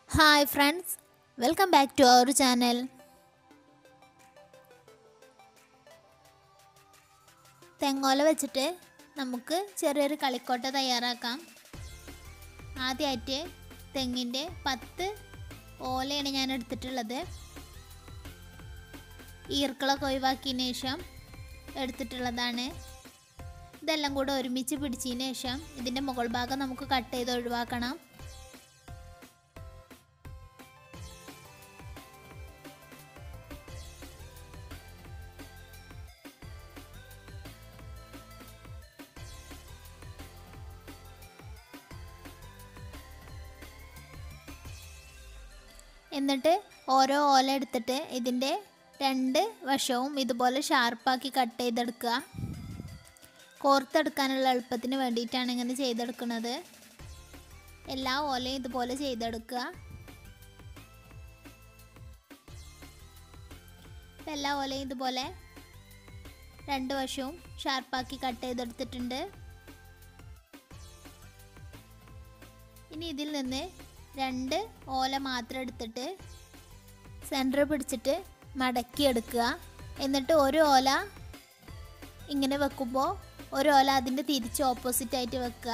hi friends welcome back to our channel തെങ്ങോല വെച്ചിട്ട് നമുക്ക് ചെറിയൊരു കളിക്കോട്ട തയ്യാറാക്കാം ആദ്യമായിട്ട് തെങ്ങിൻ്റെ പത്ത് ഓലയാണ് ഞാൻ എടുത്തിട്ടുള്ളത് ഈർക്കളൊക്കെ ഒഴിവാക്കിയതിന് ശേഷം എടുത്തിട്ടുള്ളതാണ് ഇതെല്ലാം കൂടെ ഒരുമിച്ച് പിടിച്ചതിന് ശേഷം ഇതിൻ്റെ മുകൾ ഭാഗം നമുക്ക് കട്ട് ചെയ്ത് ഒഴിവാക്കണം എന്നിട്ട് ഓരോ ഓല എടുത്തിട്ട് ഇതിൻ്റെ രണ്ട് വശവും ഇതുപോലെ ഷാർപ്പാക്കി കട്ട് ചെയ്തെടുക്കുക കോർത്തെടുക്കാനുള്ള എളുപ്പത്തിന് വേണ്ടിയിട്ടാണ് ഇങ്ങനെ ചെയ്തെടുക്കുന്നത് എല്ലാ ഓലയും ഇതുപോലെ ചെയ്തെടുക്കുക ഇപ്പം എല്ലാ ഓലയും ഇതുപോലെ രണ്ട് വശവും ഷാർപ്പാക്കി കട്ട് ചെയ്തെടുത്തിട്ടുണ്ട് ഇനി ഇതിൽ നിന്ന് രണ്ട് ഓല മാത്രം എടുത്തിട്ട് സെൻറ്റർ പിടിച്ചിട്ട് മടക്കി എടുക്കുക എന്നിട്ട് ഒരു ഓല ഇങ്ങനെ വെക്കുമ്പോൾ ഒരു ഓല അതിൻ്റെ തിരിച്ച് ഓപ്പോസിറ്റ് ആയിട്ട് വെക്കുക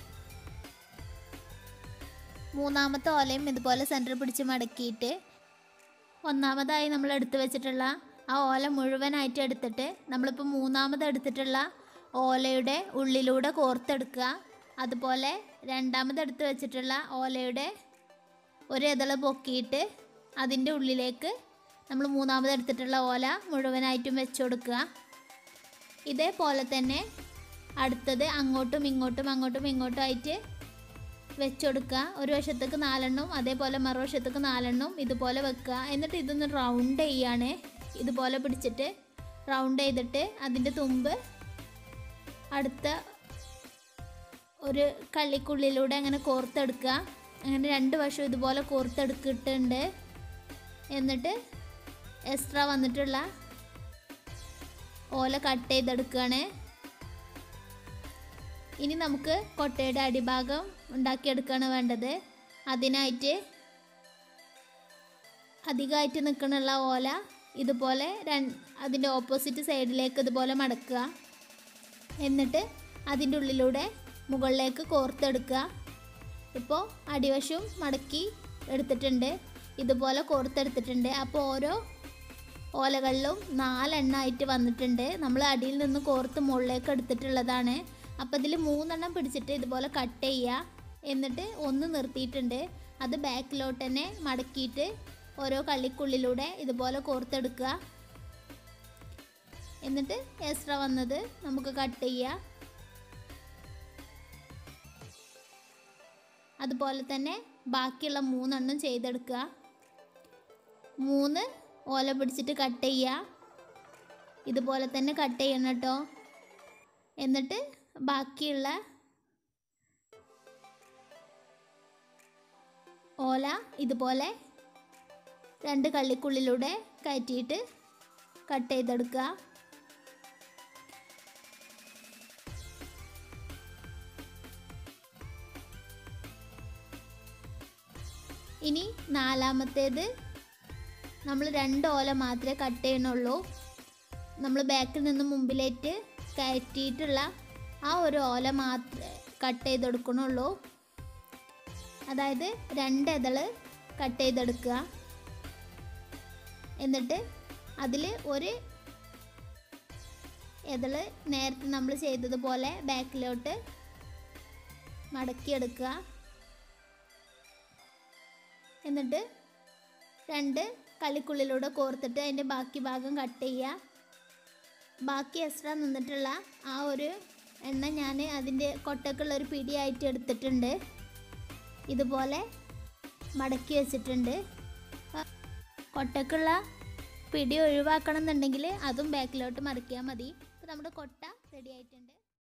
മൂന്നാമത്തെ ഓലയും ഇതുപോലെ സെൻറ്റർ പിടിച്ച് മടക്കിയിട്ട് ഒന്നാമതായി നമ്മൾ എടുത്തു വെച്ചിട്ടുള്ള ആ ഓല മുഴുവനായിട്ട് എടുത്തിട്ട് നമ്മളിപ്പോൾ മൂന്നാമത് എടുത്തിട്ടുള്ള ഓലയുടെ ഉള്ളിലൂടെ കോർത്തെടുക്കുക അതുപോലെ രണ്ടാമത് എടുത്ത് വെച്ചിട്ടുള്ള ഓലയുടെ ഒരു ഇതള് പൊക്കിയിട്ട് അതിൻ്റെ ഉള്ളിലേക്ക് നമ്മൾ മൂന്നാമത് എടുത്തിട്ടുള്ള ഓല മുഴുവനായിട്ടും വെച്ച് കൊടുക്കുക ഇതേപോലെ തന്നെ അടുത്തത് അങ്ങോട്ടും ഇങ്ങോട്ടും അങ്ങോട്ടും ഇങ്ങോട്ടും ആയിട്ട് വെച്ചെടുക്കുക ഒരു വശത്തേക്ക് നാലെണ്ണം അതേപോലെ മറുവശത്തേക്ക് നാലെണ്ണം ഇതുപോലെ വെക്കുക എന്നിട്ട് ഇതൊന്ന് റൗണ്ട് ചെയ്യാണ് ഇതുപോലെ പിടിച്ചിട്ട് റൗണ്ട് ചെയ്തിട്ട് അതിൻ്റെ തുമ്പ് അടുത്ത ഒരു കള്ളിക്കുള്ളിലൂടെ അങ്ങനെ കോർത്തെടുക്കുക അങ്ങനെ രണ്ട് വശം ഇതുപോലെ കോർത്തെടുക്കിട്ടുണ്ട് എന്നിട്ട് എക്സ്ട്രാ വന്നിട്ടുള്ള ഓല കട്ട് ചെയ്തെടുക്കുകയാണ് ഇനി നമുക്ക് കൊട്ടയുടെ അടിഭാഗം ഉണ്ടാക്കിയെടുക്കുകയാണ് വേണ്ടത് അതിനായിട്ട് അധികമായിട്ട് നിൽക്കണുള്ള ഓല ഇതുപോലെ രണ്ട് അതിൻ്റെ ഓപ്പോസിറ്റ് സൈഡിലേക്ക് ഇതുപോലെ മടക്കുക എന്നിട്ട് അതിൻ്റെ ഉള്ളിലൂടെ മുകളിലേക്ക് കോർത്തെടുക്കുക ഇപ്പോൾ അടിവശവും മടക്കി എടുത്തിട്ടുണ്ട് ഇതുപോലെ കോർത്തെടുത്തിട്ടുണ്ട് അപ്പോൾ ഓരോ ഓലകളിലും നാലെണ്ണമായിട്ട് വന്നിട്ടുണ്ട് നമ്മൾ അടിയിൽ നിന്ന് കോർത്ത് മുകളിലേക്ക് എടുത്തിട്ടുള്ളതാണ് അപ്പോൾ ഇതിൽ മൂന്നെണ്ണം പിടിച്ചിട്ട് ഇതുപോലെ കട്ട് ചെയ്യുക എന്നിട്ട് ഒന്ന് നിർത്തിയിട്ടുണ്ട് അത് ബാക്കിലോട്ട് തന്നെ മടക്കിയിട്ട് ഓരോ കള്ളിക്കുള്ളിലൂടെ ഇതുപോലെ കോർത്തെടുക്കുക എന്നിട്ട് എക്സ്ട്രാ വന്നത് നമുക്ക് കട്ട് ചെയ്യുക അതുപോലെ തന്നെ ബാക്കിയുള്ള മൂന്നെണ്ണം ചെയ്തെടുക്കുക മൂന്ന് ഓല പിടിച്ചിട്ട് കട്ട് ചെയ്യുക ഇതുപോലെ തന്നെ കട്ട് ചെയ്യണം കേട്ടോ എന്നിട്ട് ബാക്കിയുള്ള ഓല ഇതുപോലെ രണ്ട് കള്ളിക്കുള്ളിലൂടെ കയറ്റിയിട്ട് കട്ട് ചെയ്തെടുക്കുക ഇനി നാലാമത്തേത് നമ്മൾ രണ്ട് ഓല മാത്രമേ കട്ട് ചെയ്യണുള്ളൂ നമ്മൾ ബാക്കിൽ നിന്ന് മുമ്പിലേക്ക് കയറ്റിയിട്ടുള്ള ആ ഒരു ഓല മാത്രമേ കട്ട് ചെയ്തെടുക്കണുള്ളൂ അതായത് രണ്ട് ഇതള് കട്ട് ചെയ്തെടുക്കുക എന്നിട്ട് അതിൽ ഒരു ഇതള് നേരത്തെ നമ്മൾ ചെയ്തതുപോലെ ബാക്കിലോട്ട് മടക്കിയെടുക്കുക എന്നിട്ട് രണ്ട് കളിക്കുള്ളിലൂടെ കോർത്തിട്ട് അതിൻ്റെ ബാക്കി ഭാഗം കട്ട് ചെയ്യുക ബാക്കി എക്സ്ട്രാ നിന്നിട്ടുള്ള ആ ഒരു എണ്ണ ഞാൻ അതിൻ്റെ കൊട്ടക്കുള്ള ഒരു പിടിയായിട്ട് എടുത്തിട്ടുണ്ട് ഇതുപോലെ മടക്കി വെച്ചിട്ടുണ്ട് കൊട്ടക്കുള്ള പിടി ഒഴിവാക്കണം എന്നുണ്ടെങ്കിൽ അതും ബാക്കിലോട്ട് മറിക്കിയാൽ മതി അപ്പോൾ നമ്മുടെ കൊട്ട റെഡി ആയിട്ടുണ്ട്